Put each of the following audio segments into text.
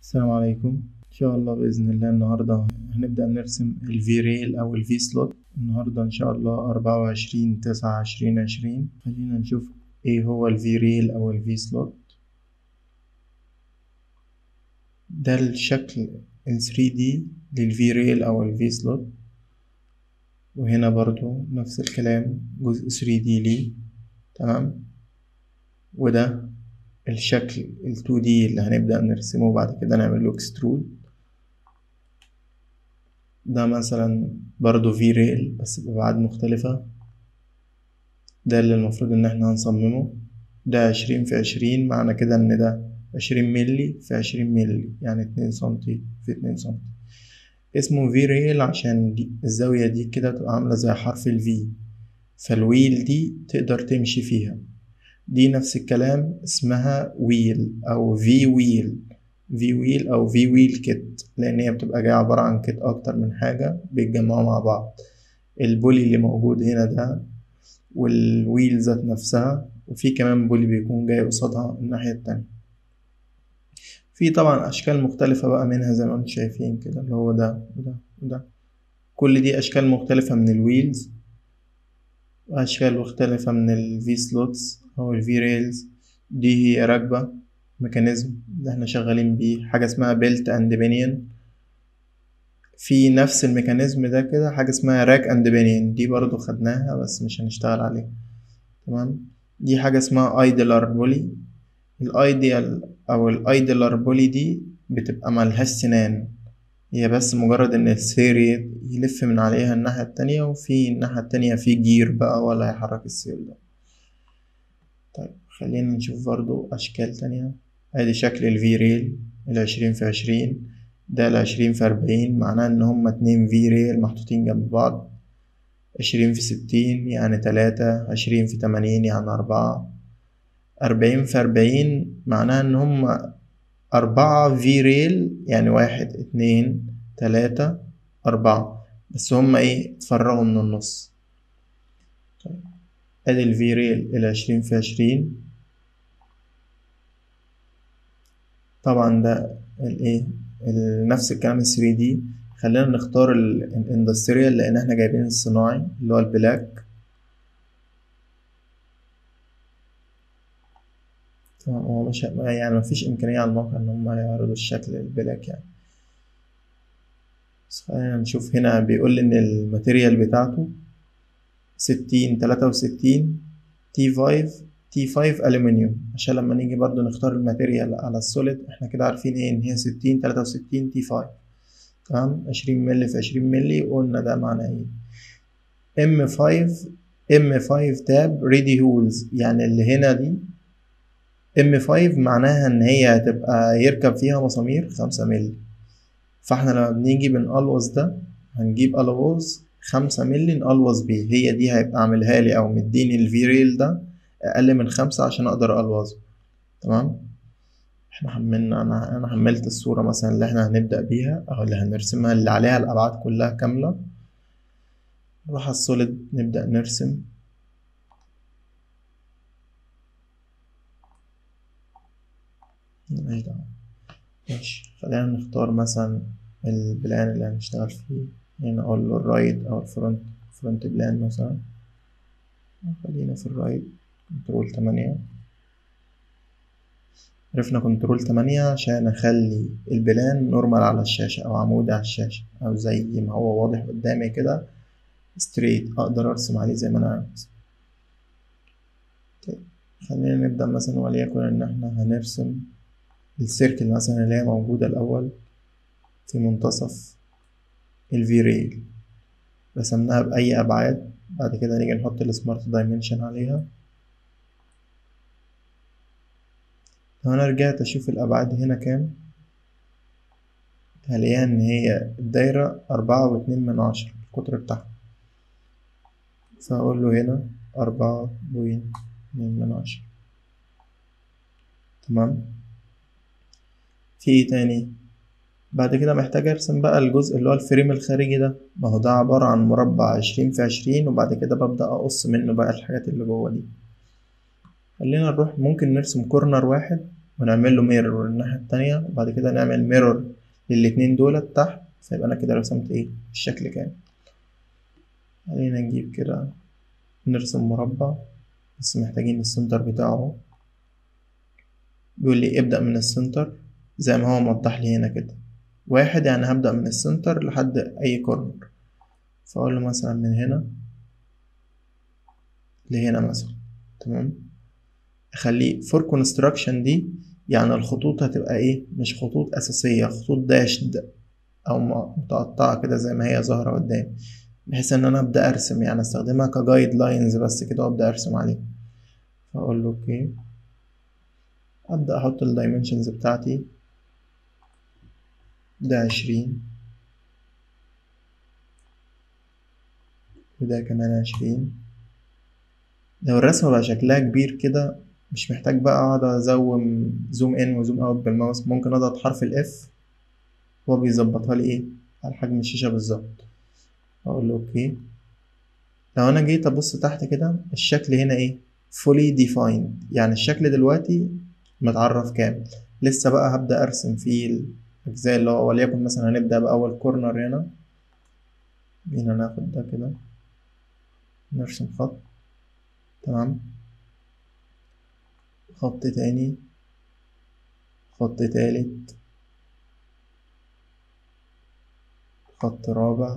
السلام عليكم ان شاء الله باذن الله النهارده هنبدا نرسم الفي ريل او الفي سلوت النهارده ان شاء الله أربعة وعشرين تسعة عشرين عشرين خلينا نشوف ايه هو الفي ريل او الفي سلوت ده الشكل ال 3D للفي ريل او الفي سلوت وهنا برضو نفس الكلام جزء 3D ليه تمام وده الشكل ال 2D اللي هنبدأ نرسمه وبعد كده نعمل له اكسترود ده مثلا برضو في ريل بس بأبعاد مختلفة ده اللي المفروض إن احنا هنصممه ده عشرين في عشرين معنى كده إن ده عشرين ملي في عشرين ملي يعني اتنين سنتي في اتنين سنتي اسمه في ريل عشان دي الزاوية دي كده تبقى عاملة زي حرف الفي فالويل دي تقدر تمشي فيها دي نفس الكلام اسمها ويل او في ويل في ويل او في ويل كيت لان هي بتبقى جايه عباره عن كيت اكتر من حاجه بيتجمعوا مع بعض البولي اللي موجود هنا ده والويل ذات نفسها وفي كمان بولي بيكون جاي قصادها الناحيه التانية في طبعا اشكال مختلفه بقى منها زي ما انتم شايفين كده اللي هو ده وده وده كل دي اشكال مختلفه من الويلز واشكال مختلفه من الفي سلوتس او الفي ريلز دي هي راكبة ميكانيزم اللي احنا شغالين بيه حاجة اسمها بيلت اند بينيون في نفس الميكانيزم ده كده حاجة اسمها راك اند بينيون دي برضو خدناها بس مش هنشتغل عليها تمام دي حاجة اسمها ايدلر بولي الايديال او الايدلر بولي دي بتبقى ملهاش سنان هي بس مجرد ان السير يلف من عليها الناحية التانية وفي الناحية التانية في جير بقى ولا هيحرك السير ده طيب خلينا نشوف برضو أشكال تانية ادي شكل الفي ريل العشرين في عشرين ده العشرين في أربعين معناه إن هما اتنين في ريل محطوطين جنب بعض عشرين في ستين يعني تلاتة عشرين في تمانين يعني أربعة أربعين في أربعين معناه إن هما أربعة في ريل يعني واحد اتنين تلاتة أربعة بس هما ايه اتفرغوا من النص طيب ادي الفي ريل العشرين في عشرين طبعا ده الايه نفس الكلام ال 3 دي خلينا نختار الاندستريال لان احنا جايبين الصناعي اللي هو البلاك هو مش يعني مفيش امكانية على الموقع ان هم يعرضوا الشكل البلاك يعني بس خلينا نشوف هنا بيقول ان الماتيريال بتاعته ستين تلاتة وستين تي فايف تي فايف ألومنيوم عشان لما نيجي برضو نختار الماتيريال على السوليد احنا كده عارفين ايه ان هي ستين تلاتة وستين تي فايف تمام عشرين ملي في عشرين ملي وقلنا ده معناه ايه ام فايف ام فايف تاب ريدي هولز يعني اللي هنا دي ام فايف معناها ان هي هتبقى يركب فيها مسامير خمسة ملي فاحنا لما بنيجي بنقلوص ده هنجيب قلوص خمسة ملي نقلوص بيه هي دي هيبقى عاملها لي او مديني الفي ريل ده اقل من خمسة عشان اقدر الوظه تمام احنا حملنا انا انا حملت الصورة مثلا اللي احنا هنبدأ بيها او اللي هنرسمها اللي عليها الابعاد كلها كاملة نروح على السوليد نبدأ نرسم ملناش دعوة ماشي خلينا نختار مثلا البلان اللي هنشتغل فيه هنا اقول له الرايت او الفرونت فرونت بلان مثلا خلينا في الرايت كنترول تمانية عرفنا كنترول تمانية عشان اخلي البلان نورمال على الشاشة او عمودي على الشاشة او زي ما هو واضح قدامي كده ستريت اقدر ارسم عليه زي ما انا عاوز طيب خلينا نبدأ مثلا وليكن ان احنا هنرسم السيركل مثلا اللي هي موجودة الأول في منتصف الفي ريل رسمناها بأي أبعاد بعد كده نيجي نحط السمارت دايمنشن عليها لو أنا رجعت أشوف الأبعاد هنا كام هلاقيها إن هي الدايرة أربعة واتنين من عشرة القطر بتاعها فأقول له هنا أربعة بوينت اتنين من عشرة تمام في ايه تاني بعد كده محتاج ارسم بقى الجزء اللي هو الفريم الخارجي ده ما هو ده عبارة عن مربع عشرين في عشرين وبعد كده ببدأ اقص منه بقى الحاجات اللي جوه دي خلينا نروح ممكن نرسم كورنر واحد ونعمل له ميرور الناحية التانية وبعد كده نعمل ميرور للاتنين دولت تحت فيبقى أنا كده رسمت إيه الشكل كامل خلينا نجيب كده نرسم مربع بس محتاجين السنتر بتاعه بيقول لي ابدأ من السنتر زي ما هو موضح لي هنا كده واحد يعني هبدأ من السنتر لحد أي كورنر فأقول له مثلا من هنا لهنا مثلا تمام أخليه فور كونستراكشن دي يعني الخطوط هتبقى إيه مش خطوط أساسية خطوط داشد أو متقطعة كده زي ما هي ظاهرة قدامي بحيث إن أنا أبدأ أرسم يعني أستخدمها كجايد لاينز بس كده وأبدأ أرسم عليه فأقول له أوكي أبدأ أحط الدايمنشنز بتاعتي ده عشرين وده كمان عشرين لو الرسمة بقى شكلها كبير كده مش محتاج بقى اقعد ازوم زوم ان وزوم اوت بالماوس ممكن اضغط حرف الاف هو بيظبطها لي ايه على حجم الشاشة بالظبط اقول له اوكي لو انا جيت ابص تحت كده الشكل هنا ايه fully defined يعني الشكل دلوقتي متعرف كامل لسه بقى هبدأ ارسم فيه الأجزاء اللي هو وليكن مثلا هنبدأ بأول كورنر هنا جينا ناخد ده كده نرسم خط تمام خط تاني خط تالت خط رابع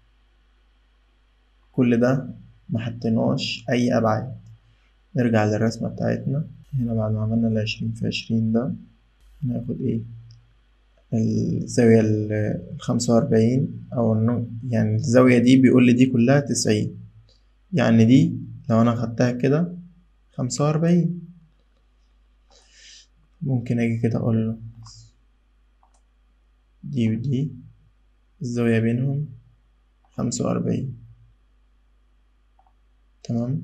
كل ده محطيناش أي أبعاد نرجع للرسمة بتاعتنا هنا بعد ما عملنا العشرين في عشرين ده ناخد ايه الزاوية الخمسة وأربعين أو يعني الزاوية دي بيقول لي دي كلها تسعين يعني دي لو أنا خدتها كده خمسة وأربعين ممكن أجي كده أقول له دي ودي الزاوية بينهم خمسة وأربعين تمام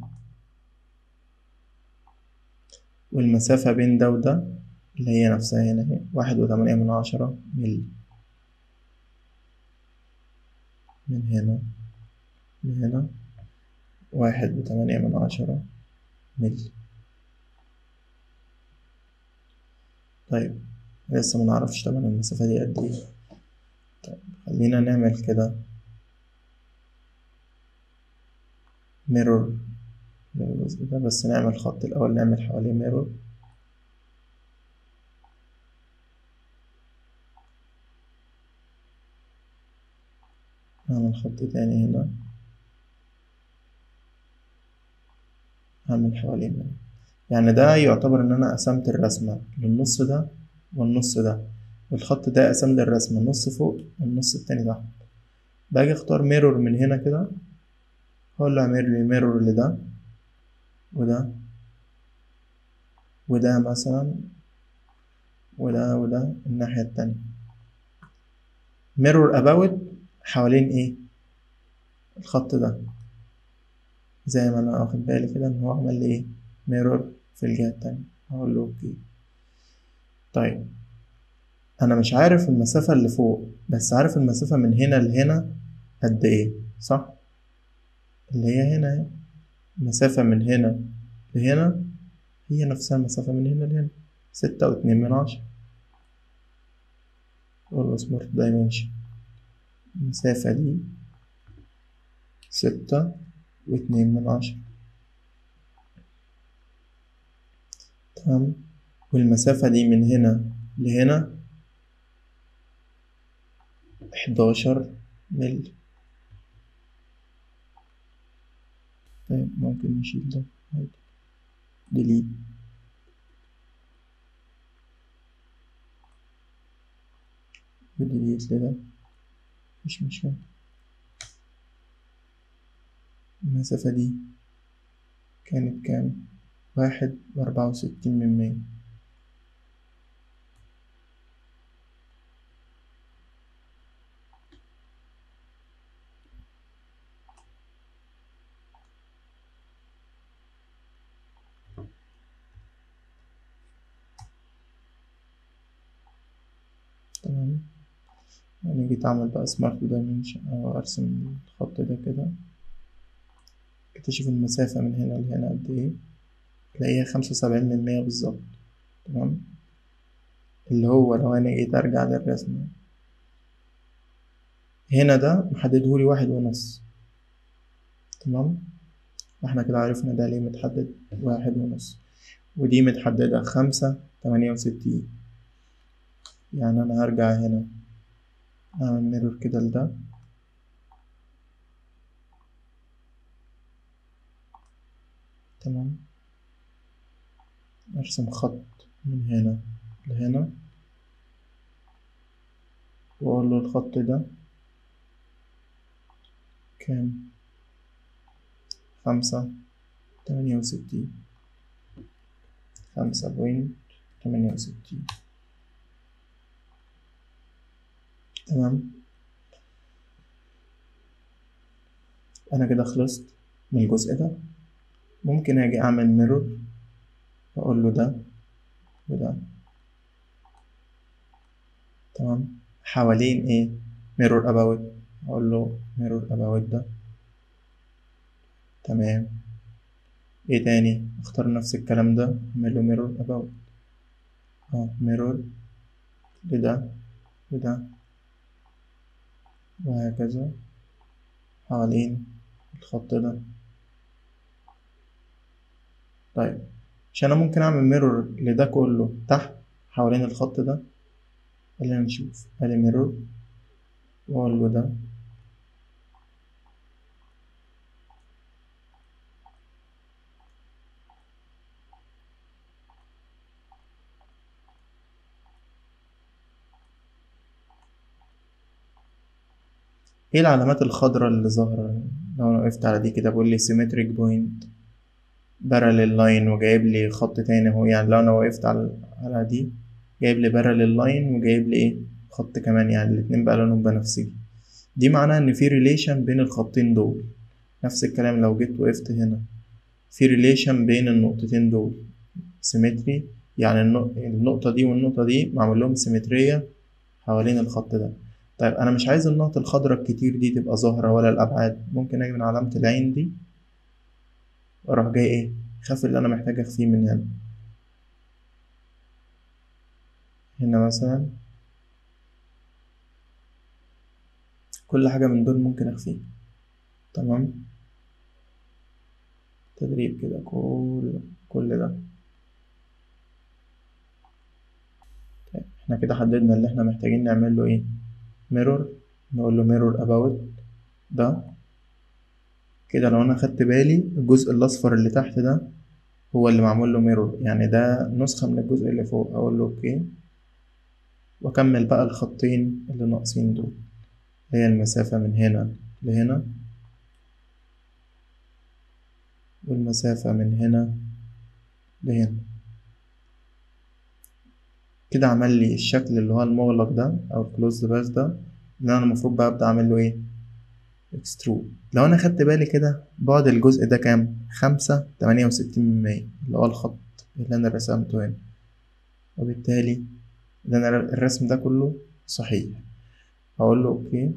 والمسافة بين ده وده اللي هي نفسها هنا اهي واحد وتمانية من عشرة ملي من هنا لهنا واحد وتمانية من عشرة ملي طيب لسه منعرفش طبعا المسافة دي قد ايه طيب خلينا نعمل كده ميرور للجزء ده بس نعمل خط الأول نعمل حواليه ميرور هعمل خط تاني هنا هعمل حواليه ميرور يعني ده يعتبر إن أنا قسمت الرسمة للنص ده والنص ده والخط ده قسم لي الرسمة النص فوق والنص التاني تحت باجي اختار ميرور من هنا كده هقول له اعمل لي ميرور لده وده وده مثلا وده وده الناحية التانية ميرور اباوت حوالين ايه الخط ده زي ما انا واخد بالي كده ان هو عمل لي ايه ميرور في الجهة التانية هقول له اوكي طيب انا مش عارف المسافة اللي فوق بس عارف المسافة من هنا لهنا قد ايه صح اللي هي هنا اهي المسافة من هنا لهنا هي نفسها المسافة من هنا لهنا ستة واتنين من عشرة أقول سمارت دايمنشن المسافة دي ستة واتنين من عشرة تمام والمسافة دي من هنا لهنا حداشر ملي طيب ممكن نشيل ده عادي ديليت وديليت لده مش مشكلة المسافة دي كانت كام واحد وأربعة وستين من مية تمام يعني جيت أعمل بقى سمارت دايمنشن أو أرسم الخط ده كده اكتشف المسافة من هنا لهنا قد إيه تلاقيها خمسة وسبعين من مية بالظبط تمام اللي هو لو انا جيت ارجع للرسمة هنا ده محددهولي واحد ونص تمام احنا كده عرفنا ده ليه متحدد واحد ونص ودي متحددة خمسة تمانية وستين يعني انا هرجع هنا اعمل ميرور كده لده تمام ارسم خط من هنا لهنا واقول له الخط ده كام خمسة تمانية وستين خمسة بوينت تمانية وستين تمام أنا كده خلصت من الجزء ده ممكن أجي أعمل ميرور وأقول له ده وده تمام حوالين إيه ميرور أباوت أقول له ميرور أباوت ده تمام ايه تاني اختار نفس الكلام ده اعمله ميرور اباوت اه ميرور لده وده وهكذا حوالين الخط ده طيب مش انا ممكن اعمل ميرور لده كله تحت حوالين الخط ده خلينا نشوف ادي ميرور واقول له ده ايه العلامات الخضراء اللي ظاهرة لو انا وقفت على دي كده بقول لي symmetric point parallel line وجايب لي خط تاني اهو يعني لو انا وقفت على على دي جايب لي parallel line وجايب لي ايه خط كمان يعني الاتنين بقى لونهم بنفسجي دي معناها ان في relation بين الخطين دول نفس الكلام لو جيت وقفت هنا في relation بين النقطتين دول symmetry يعني النقطة دي والنقطة دي معمول لهم سيمترية حوالين الخط ده طيب انا مش عايز النقط الخضراء الكتير دي تبقى ظاهرة ولا الابعاد ممكن اجي من علامة العين دي واروح جاي ايه خاف اللي انا محتاج اخفيه من هنا هنا مثلا كل حاجة من دول ممكن اخفيه تمام تدريب كده كل كل ده طيب احنا كده حددنا اللي احنا محتاجين نعمل له ايه ميرور نقول له ميرور اباوت ده كده لو انا خدت بالي الجزء الاصفر اللي تحت ده هو اللي معمول له ميرور يعني ده نسخة من الجزء اللي فوق اقول له اوكي واكمل بقى الخطين اللي ناقصين دول اللي هي المسافة من هنا لهنا والمسافة من هنا لهنا كده عمل لي الشكل اللي هو المغلق ده او الكلوز باس ده اللي انا المفروض بقى ابدا اعمل له ايه اكسترود لو انا خدت بالي كده بعد الجزء ده كام خمسة تمانية وستين من مية اللي هو الخط اللي انا رسمته هنا وبالتالي ده انا الرسم ده كله صحيح هقول له اوكي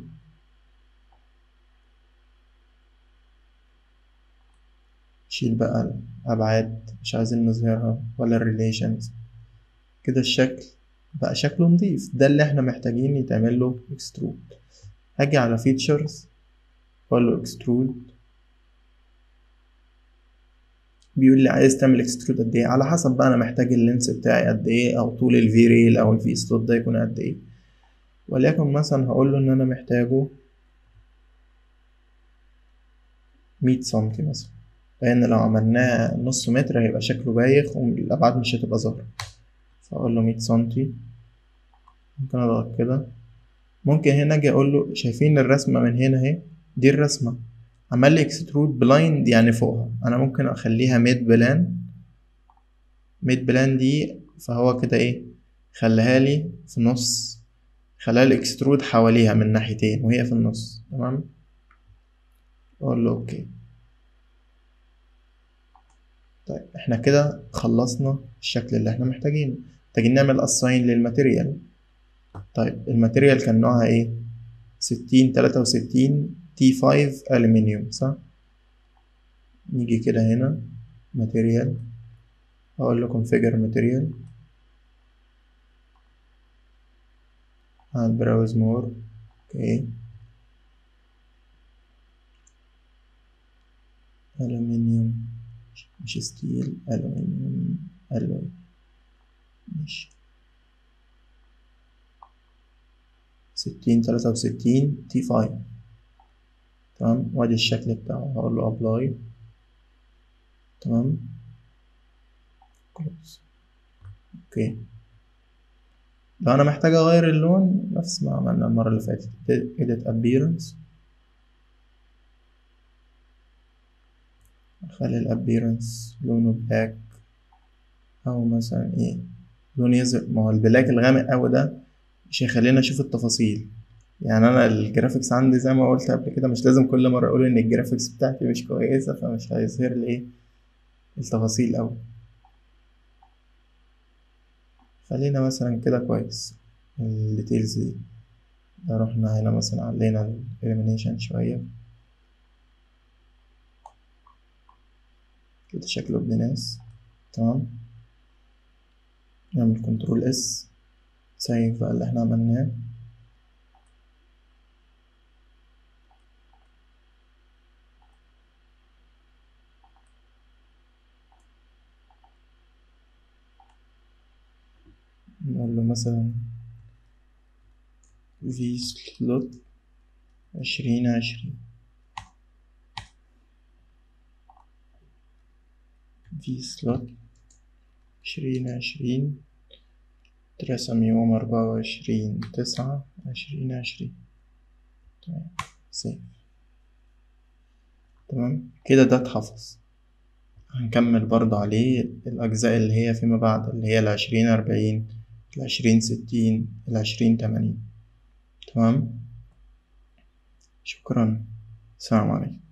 شيل بقى الابعاد مش عايزين نظهرها ولا الريليشنز كده الشكل بقى شكله نضيف ده اللي احنا محتاجين يتعمل له اكسترود هاجي على فيتشرز واقول له اكسترود بيقول لي عايز تعمل اكسترود قد ايه على حسب بقى انا محتاج اللينس بتاعي قد ايه او طول الفي ريل او الفي سلوت ده يكون قد ايه وليكن مثلا هقول له ان انا محتاجه مية سنتي مثلا لان لو عملناه نص متر هيبقى شكله بايخ والابعاد مش هتبقى ظاهره فأقول له مية سنتي ممكن أضغط كده ممكن هنا أجي أقول له شايفين الرسمة من هنا أهي دي الرسمة عمل لي اكسترود بلايند يعني فوقها أنا ممكن أخليها ميد بلان ميد بلان دي فهو كده إيه خلاها لي في نص خلاها لي اكسترود حواليها من ناحيتين وهي في النص تمام أقول له أوكي طيب احنا كده خلصنا الشكل اللي احنا محتاجينه محتاجين نعمل اساين للماتيريال طيب الماتيريال كان نوعها ايه ستين تلاتة وستين تي فايف ألمنيوم صح نيجي كده هنا ماتيريال اقول له configure ماتيريال هعمل براوز مور اوكي ألومنيوم مش ستيل ألومنيوم ألوي ماشي ستين تلاتة وستين تي فايف تمام وادي الشكل بتاعه هقول له ابلاي تمام كلوز اوكي لو انا محتاج اغير اللون نفس ما عملنا المرة اللي فاتت edit appearance اخلي الابيرنس لونه بلاك او مثلا ايه لون يزرق ما هو البلاك الغامق اوي ده مش هيخلينا نشوف التفاصيل يعني انا الجرافيكس عندي زي ما قلت قبل كده مش لازم كل مره اقول ان الجرافيكس بتاعتي مش كويسه فمش هيظهر لي ايه التفاصيل اوي خلينا مثلا كده كويس الديتيلز دي ده رحنا هنا مثلا علينا الاليمينيشن شويه كده شكله ابن ناس تمام نعمل كنترول اس سيف بقى اللي احنا عملناه نقول له مثلا في سلوت عشرين عشرين في سلوت عشرين عشرين اترسم يوم أربعة وعشرين تسعة عشرين عشرين تمام سيف تمام كده ده اتحفظ هنكمل برضه عليه الأجزاء اللي هي فيما بعد اللي هي العشرين أربعين العشرين ستين العشرين تمانين تمام شكرا السلام عليكم